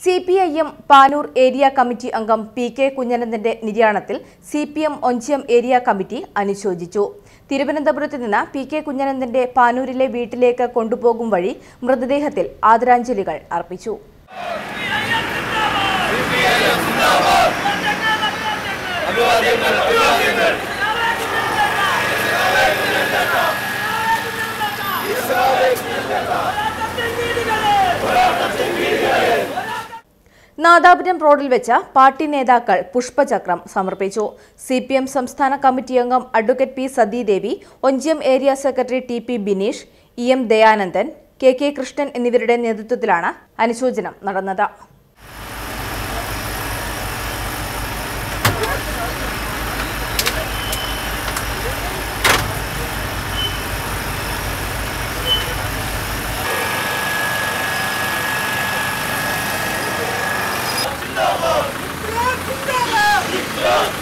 C P I M Panoor area committee അംഗം P K കുഞ്ഞനന്ദന്റെ നിര്യാണത്തിൽ C P M Onchiyam area committee അനുശോചിച്ചു തിരുവനന്തപുരത്ത് നിന്ന് പി കെ കുഞ്ഞനന്ദന്റെ പാനൂരിലെ വീട്ടിലേക്ക് കൊണ്ടുപോകും വഴി മൃതദേഹത്തിൽ ആദരാഞ്ജലികൾ അർപ്പിച്ചു നാദാപുരം റോഡിൽ വെച്ച് പാർട്ടി നേതാക്കൾ പുഷ്പചക്രം സമർപ്പിച്ചു സി പി എം സംസ്ഥാന കമ്മിറ്റി അംഗം advocate P Sathidevi Onchiyam area secretary T P Bineesh E M Dayanandan K K Krishnan എന്നിവരുടെ നേതൃത്വത്തിലാണ് അനുശോചനം നടന്നത് ജിന്ദാബാദ്